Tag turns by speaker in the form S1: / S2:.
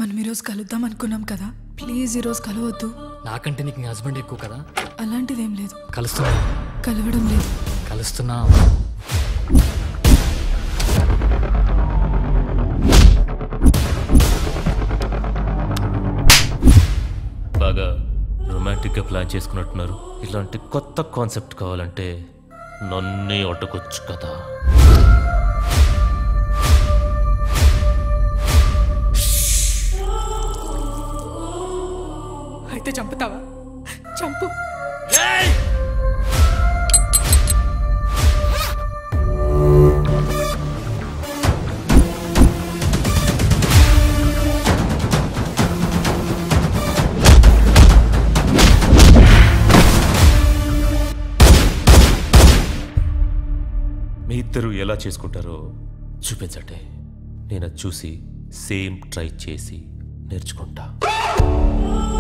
S1: మనం ఈరోజు కలుద్దాం అనుకున్నాం కదా ప్లీజ్ ఈరోజు కలవద్దు
S2: నాకంటే నీకు నీ హస్బెండ్ ఎక్కువ కదా
S1: అలాంటిదేం లేదు
S2: కలుస్తున్నా
S1: కలవడం లేదు
S2: కలుస్తున్నా
S3: బాగా రొమాంటిక్గా ప్లాన్ చేసుకున్నట్టున్నారు ఇలాంటి కొత్త కాన్సెప్ట్ కావాలంటే నన్నే ఒట్టకొచ్చు కదా
S1: అయితే చంపుతావా చంపు
S3: మీ ఇద్దరు ఎలా చేసుకుంటారో చూపించండి నేను అది చూసి సేమ్ ట్రై చేసి నేర్చుకుంటా